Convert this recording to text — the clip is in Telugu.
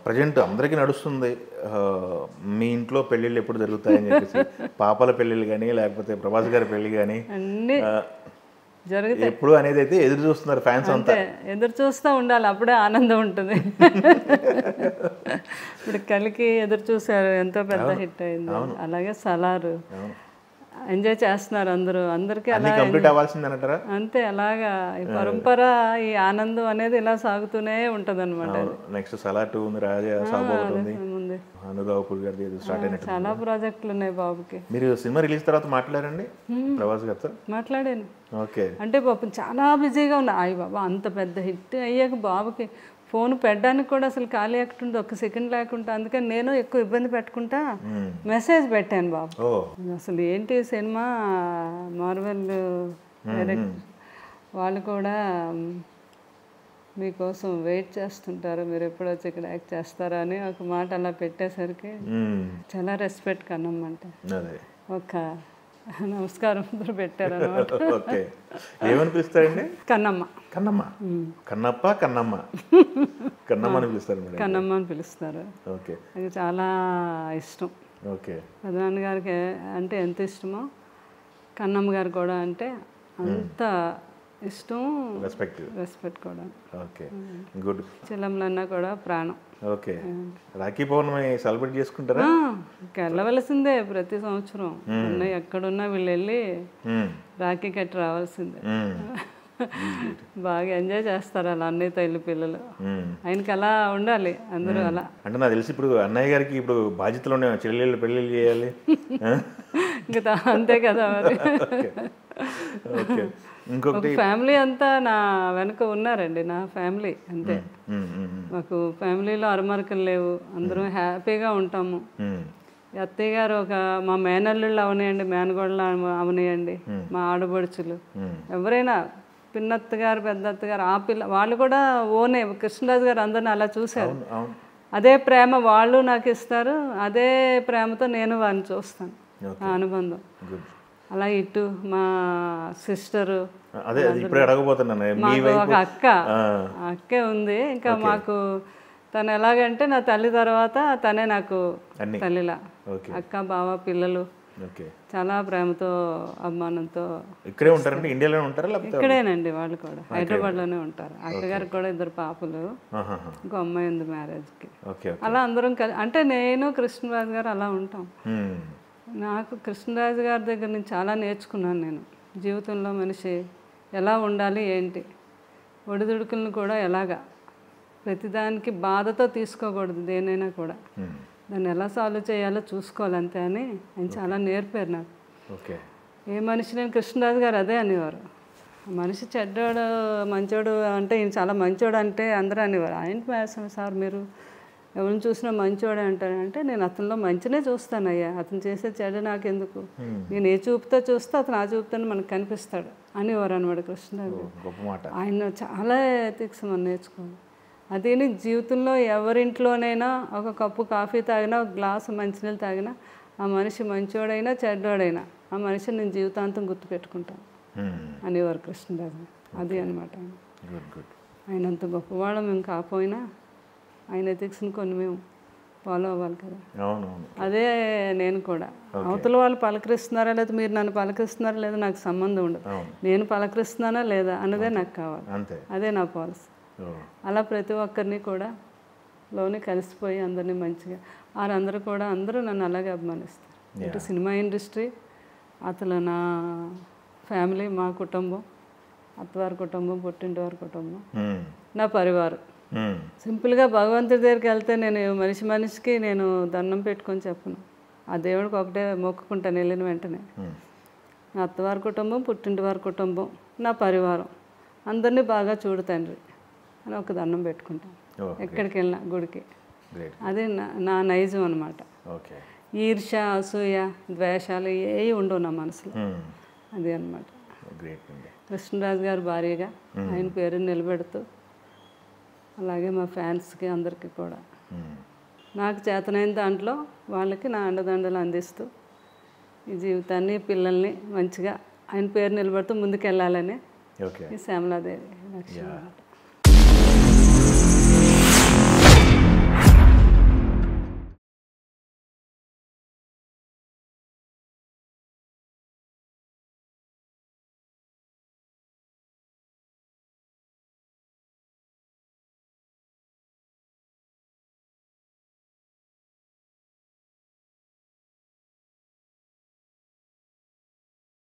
ప్రజెంట్ అందరికీ నడుస్తుంది ఆ, మీ ఇంట్లో పెళ్ళిళ్ళు ఎప్పుడు జరుగుతాయని చెప్పేసి పాపల పెళ్ళిళ్ళు కానీ లేకపోతే ప్రభాస్ గారి పెళ్ళి కానీ అన్నీ జరుగుతాయి ఎప్పుడు అనేది అయితే ఎదురు చూస్తున్నారు ఫ్యాన్స్ అంతా అంతే ఎదురు చూస్తూ ఉండాలి అప్పుడే ఆనందం ఉంటుంది ఇప్పుడు కలికి ఎదురు చూశారు ఎంతో పెద్ద హిట్ అయింది అలాగే సలారు ఎంజాయ్ చేస్తున్నారు అందరూ అందరికీ అన్ని అలా కంప్లీట్ అవ్వాల్సింది అంటారా అంతే అలాగా ఈ పరంపర ఈ ఆనందం అనేది ఇలా సాగుతూనే ఉంటుంది అనమాట నెక్స్ట్ సలార్ టూ ఉంది రాజా సాబు ఒకటి ఉంది ముందు అనురావుపూర్ గారిది ఏదో స్టార్ట్ అయినట్టు చాలా ప్రాజెక్టులు ఉన్నాయి బాబుకి మీరు సినిమా రిలీజ్ తర్వాత మాట్లాడారండి ప్రభాస్ గారితో మాట్లాడాను ఓకే అంటే పాపం చాలా బిజీగా ఉన్నా అయ్యి బాబా అంత పెద్ద హిట్ అయ్యాక బాబుకి ఫోన్ పెట్టడానికి కూడా అసలు ఖాళీ ఎక్కడుంది ఒక సెకండ్ లేకుండా అందుకని నేను ఎక్కువ ఇబ్బంది పెట్టుకుంటా మెసేజ్ పెట్టాను బాబు ఓ అసలు ఏంటి సినిమా మార్వెల్ డైరెక్ట్ వాళ్ళు కూడా మ్, మీకోసం వెయిట్ చేస్తుంటారు మీరు ఎప్పుడు వచ్చి ఇక్కడ యాక్ట్ చేస్తారా అని ఒక మాట అలా పెట్టేసరికి మ్మ్. చాలా రెస్పెక్ట్ కన్నమ్మంటే అదే ఒక నమస్కారం అందరూ పెట్టారు అన్నమాట ఓకే ఏమని పిలుస్తారండి కన్నమ్మ కన్నమ్మ కన్నప్ప కన్నమ్మ కన్నమ్మ అని పిలుస్తారు మేడం కన్నమ్మ అని పిలుస్తారు ఓకే అది చాలా ఇష్టం ఓకే పెదనాన్న గారికి అంటే ఎంత ఇష్టమో కన్నమ్మ గారు కూడా అంటే అంత ఇష్టం రెస్పెక్ట్ రెస్పెక్ట్ కూడా ఓకే గుడ్ చిల్లమ్లన్నా కూడా ప్రాణం ఓకే రాఖీ పౌర్ణమి సెలబ్రేట్ చేసుకుంటారా ఆ, ఇంకా వెళ్ళవలసిందే ప్రతి సంవత్సరం అన్నయ్య ఎక్కడున్నా వీళ్ళు వెళ్ళి మ్మ్. రాఖీ కట్టి రావాల్సిందే మ్మ్. బాగా ఎంజాయ్ చేస్తారు అలా అన్నయ్య తల్లి పిల్లలు మ్మ్. ఆయనకి అలా ఉండాలి అందరూ అలా అంటే నాకు తెలిసి ఇప్పుడు అన్నయ్య గారికి ఇప్పుడు బాధ్యతలు ఉన్నాయి చెల్లెళ్ళు పెళ్ళిళ్ళు చేయాలి ఆ? ఇంకా తా- అంతే కదా మరి ఓకే ఓకే ఇంకొకటి ఫ్యామిలీ అంతా నా వెనక ఉన్నారండి నా ఫ్యామిలీ అంతే మ్మ్, మ్మ్, మ్మ్. మాకు ఫ్యామిలీలో అరమరకలు లేవు అందరం హ్యాపీగా ఉంటాము మ్మ్. ఈ అత్తయ్య గారు ఒక మా మేనల్లుళ్ళు అవనియండి మేనగోళ్ళు అవనియండి మా ఆడబడుచులు మ్మ్. ఎవరైనా పిన్నత్త గారు పెద్ద అత్త గారు ఆ పిల్ల వాళ్ళు కూడా ఓనే కృష్ణరాజు గారు అందరిని అలా చూశారు అవును అవును అదే ప్రేమ వాళ్ళు నాకు ఇస్తారు అదే ప్రేమతో నేను వారిని చూస్తాను ఆ అనుబంధం గుడ్ అలా ఇటు మా సిస్టరు అదే అది ఇప్పుడే అడగబోతున్నాను మీ మాకు వైపు ఒక అక్క ఆ, ఆ అక్కే ఉంది ఇంకా మాకు తను ఎలాగంటే నా తల్లి తర్వాత తనే నాకు అన్ని తల్లిలా ఓకే అక్క బావ పిల్లలు ఓకే చాలా ప్రేమతో అభిమానంతో ఇక్కడే ఉంటారంటే ఇండియాలోనే ఉంటారా లేకపోతే ఇక్కడేనండి వాళ్ళు కూడా హైదరాబాద్లోనే ఉంటారు అక్కగారికి కూడా ఇద్దరు పాపలు ఆహాహా. ఇంకో అమ్మాయి ఉంది మ్యారేజ్కి ఓకే ఓకే అలా అందరం కలి అంటే నేను కృష్ణరాజు గారు అలా ఉంటాం మ్మ్. నాకు కృష్ణరాజు గారి దగ్గర నుంచి చాలా నేర్చుకున్నాను నేను జీవితంలో మనిషి ఎలా ఉండాలి ఏంటి ఒడిదుడుకులను కూడా ఎలాగా ప్రతిదానికి బాధతో తీసుకోకూడదు దేనైనా కూడా మ్మ్. దాన్ని ఎలా సాల్వ్ చేయాలో చూసుకోవాలి అంతే అని ఆయన చాలా నేర్పారు నాకు ఓకే ఏ మనిషి నేను కృష్ణరాజు గారు అదే అనేవారు మనిషి చెడ్డోడు మంచోడు అంటే ఈయన చాలా మంచోడు అంటే అందరూ అనేవారు ఆయన వేసాం సార్ మీరు ఎవరిని చూసినా మంచోడే అంటారు అంటే నేను అతనిలో మంచినే చూస్తాను అయ్యా అతను చేసే చెడ్డ నాకెందుకు నేను ఏ చూపుతో చూస్తే అతను ఆ చూపుతాను మనకు కనిపిస్తాడు అనేవారు అనమాట కృష్ణరాజు గారు. గొప్ప మాట ఆయన చాలా ఎథిక్స్ మనం నేర్చుకోవాలి అదే జీవితంలో ఎవరింట్లోనైనా ఒక కప్పు కాఫీ తాగినా ఒక గ్లాసు మంచినీళ్ళు తాగినా ఆ మనిషి మంచోడైనా చెడ్డోడైనా ఆ మనిషిని నేను జీవితాంతం గుర్తుపెట్టుకుంటాను మ్మ్. అనేవారు కృష్ణరాజు అది అనమాట ఆయన గుడ్ గుడ్ ఆయన అంత గొప్పవాళ్ళం మేము కాకపోయినా ఆయన ఎథిక్స్ని కొన్ని మేము ఫాలో అవ్వాలి కదా అవును అవును అదే నేను కూడా అవతల వాళ్ళు పలకరిస్తున్నారా లేదా మీరు నన్ను పలకరిస్తున్నారా లేదా నాకు సంబంధం ఉండదు అవును నేను పలకరిస్తున్నానా లేదా అన్నదే నాకు కావాలి అంతే అదే నా పాలసీ ఓ. అలా ప్రతి ఒక్కరిని కూడా లోనే కలిసిపోయి అందరినీ మంచిగా వారందరూ కూడా అందరూ నన్ను అలాగే అభిమానిస్తారు ఇటు సినిమా ఇండస్ట్రీ అసలు నా ఫ్యామిలీ మా కుటుంబం అత్తవారి కుటుంబం పుట్టింటి వారి కుటుంబం మ్మ్. నా పరివారం మ్మ్. సింపుల్గా భగవంతుడి దగ్గరికి వెళ్తే నేను మనిషి మనిషికి నేను దండం పెట్టుకొని చెప్పను ఆ దేవుడికి ఒకటే మొక్కుకుంటాను వెళ్ళిన వెంటనే మ్మ్. నా అత్తవారి కుటుంబం పుట్టింటి వారి కుటుంబం నా పరివారం అందరినీ బాగా చూడు తండ్రి అని ఒక దండం పెట్టుకుంటాను ఓ ఎక్కడికి వెళ్ళినా గుడికి గ్రేట్ అదే నా నా నైజం అనమాట ఓకే ఈర్ష అసూయ ద్వేషాలు ఏవి ఉండవు నా మనసులో మ్మ్. అది అనమాట గ్రేట్ అండి కృష్ణరాజు గారు భార్యగా ఆయన పేరుని నిలబెడుతూ అలాగే మా ఫ్యాన్స్కి అందరికీ కూడా మ్మ్. నాకు చేతనైన దాంట్లో వాళ్ళకి నా అండదండలు అందిస్తూ ఈ జీవితాన్ని పిల్లల్ని మంచిగా ఆయన పేరు నిలబడుతూ ముందుకెళ్ళాలని ఓకే ఈ శ్యామలాదేవి లక్ష్మి